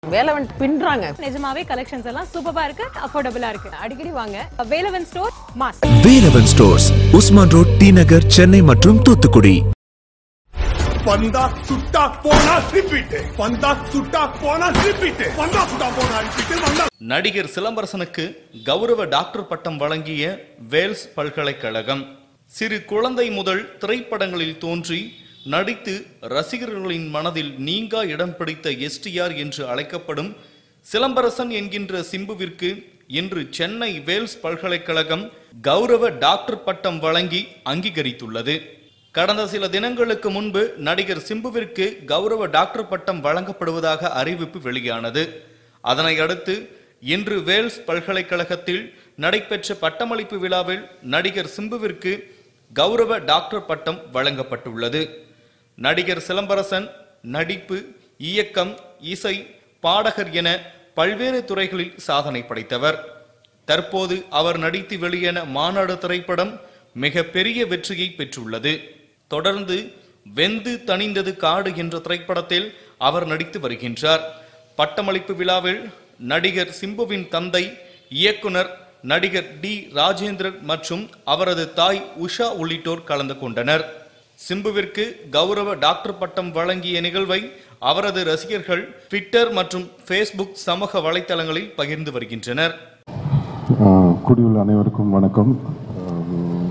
வேலவன் பின்றாங்க நிஜமாவே கலெக்ஷன்ஸ் எல்லாம் சூப்பரா இருக்கு அஃபோர்டபுளா இருக்கு அடிக்கடி வாங்க Velavan store mass Velavan stores Usman road T Nagar Chennai மற்றும் தூத்துக்குடி வந்தா சுட்டா போனா ரிப்பீட் வந்தா சுட்டா போனா ரிப்பீட் வந்தா சுட்டா போனா ரிப்பீட் வந்தா நடிகர் சிலம்பரசனுக்கு கௌரவ டாக்டர் பட்டம் வழங்கிய வேல்ஸ் பல்கலைக்கழகம் சிறு குழந்தை முதல் திரைப்படங்களில் தோன்றி நடித்து ரசிகர்களின் மனதில் நீங்கா இடம் பிடித்த எஸ்டிஆர் என்று அழைக்கப்படும் சிலம்பரசன் என்கின்ற சிம்புவிற்கு இன்று சென்னை வேல்ஸ் பல்கலைக்கழகம் கௌரவ டாக்டர் பட்டம் வழங்கி அங்கீகரித்துள்ளது கடந்த சில தினங்களுக்கு முன்பு நடிகர் சிம்புவிற்கு கௌரவ டாக்டர் பட்டம் வழங்கப்படுவதாக அறிவிப்பு வெளியானது அதனை அடுத்து இன்று வேல்ஸ் பல்கலைக்கழகத்தில் நடைபெற்ற பட்டமளிப்பு விழாவில் நடிகர் சிம்புவிற்கு கௌரவ டாக்டர் பட்டம் வழங்கப்பட்டுள்ளது நடிகர் சிலம்பரசன் நடிப்பு இயக்கம் இசை பாடகர் என பல்வேறு துறைகளில் சாதனை படைத்தவர் தற்போது அவர் நடித்து வெளியான மாநாடு திரைப்படம் மிக பெரிய வெற்றியை பெற்றுள்ளது தொடர்ந்து வெந்து தணிந்தது காடு என்ற திரைப்படத்தில் அவர் நடித்து வருகின்றார் பட்டமளிப்பு விழாவில் நடிகர் சிம்புவின் தந்தை இயக்குனர் நடிகர் டி ராஜேந்திரன் மற்றும் அவரது தாய் உஷா உள்ளிட்டோர் கலந்து கொண்டனர் சிம்புவிற்கு கௌரவ டாக்டர் பட்டம் வழங்கிய நிகழ்வை அவரது ரசிகர்கள் ட்விட்டர் மற்றும் ஃபேஸ்புக் சமூக வலைத்தளங்களில் பகிர்ந்து வருகின்றனர் ஆஹ் கூடியுள்ள அனைவருக்கும் வணக்கம் ஆஹ்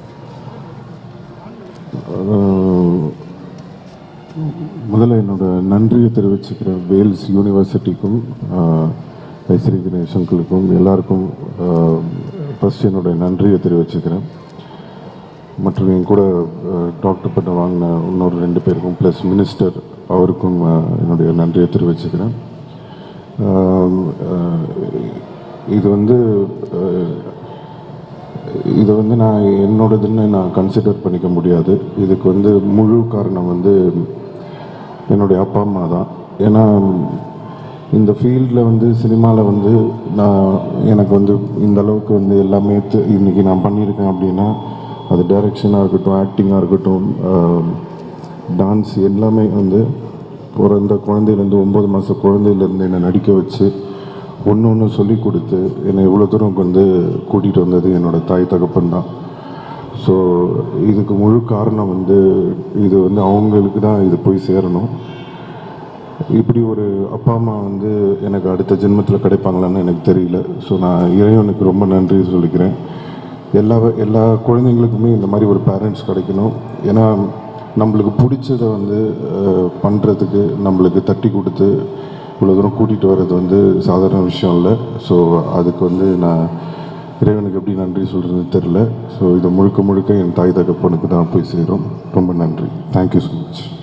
ஆஹ் முதல்ல என்னோட நன்றியை தெரிவிச்சுக்கிறேன் வேல்ஸ் யூனிவர்சிட்டிக்கும் ஐஸ்வரி கணேஷ் அங்கிளுக்கும் எல்லாருக்கும் ஃபஸ்ட் என்னோட நன்றியை தெரிவிச்சுக்கிறேன் மற்றும் என் கூட ஆஹ் டாக்டர் பட்டம் வாங்கின இன்னொரு ரெண்டு பேருக்கும் ப்ளஸ் மினிஸ்டர் அவருக்கும் ஆஹ் என்னுடைய நன்றியை தெரிவிச்சுக்கிறேன் ஆஹ் ஆஹ் இது வந்து ஆஹ் இதை வந்து நான் என்னோடதுன்னு நான் கன்சிடர் பண்ணிக்க முடியாது இதுக்கு வந்து முழு காரணம் வந்து என்னுடைய அப்பா அம்மா தான் ஏன்னா இந்த ஃபீல்டில் வந்து சினிமாவில் வந்து நான் எனக்கு வந்து இந்த அளவுக்கு வந்து எல்லாமே தெ- இன்னைக்கு நான் பண்ணியிருக்கேன் அப்படின்னா அது டைரக்ஷனாக இருக்கட்டும் ஆக்டிங்காக இருக்கட்டும் டான்ஸ் எல்லாமே வந்து பிறந்த குழந்தையிலேருந்து ஒம்பது மாத குழந்தையிலேருந்து என்னை நடிக்க வச்சு ஒன்று ஒன்று சொல்லி கொடுத்து என்னை இவ்வளோ தூரம் வந்து கூட்டிகிட்டு வந்தது என்னோட தாய் தகப்பன் தான் ஸோ இதுக்கு முழு காரணம் வந்து இது வந்து அவங்களுக்கு தான் இது போய் சேரணும் இப்படி ஒரு அப்பா அம்மா வந்து எனக்கு அடுத்த ஜென்மத்தில் கிடைப்பாங்களான்னு எனக்கு தெரியல ஸோ நான் இறைவனுக்கு ரொம்ப நன்றி சொல்லிக்கிறேன் எல்லா எல்லா குழந்தைங்களுக்குமே இந்த மாதிரி ஒரு பேரண்ட்ஸ் கிடைக்கணும் ஏன்னா நம்மளுக்கு பிடிச்சதை வந்து பண்ணுறதுக்கு நம்மளுக்கு தட்டி கொடுத்து இவ்வளோ தூரம் கூட்டிகிட்டு வர்றது வந்து சாதாரண விஷயம் இல்லை ஸோ அதுக்கு வந்து நான் இறைவனுக்கு எப்படி நன்றி சொல்கிறதுன்னு தெரில ஸோ இது முழுக்க முழுக்க என் தாய் தகப்பனுக்கு தான் போய் சேரும் ரொம்ப நன்றி தேங்க்யூ ஸோ மச்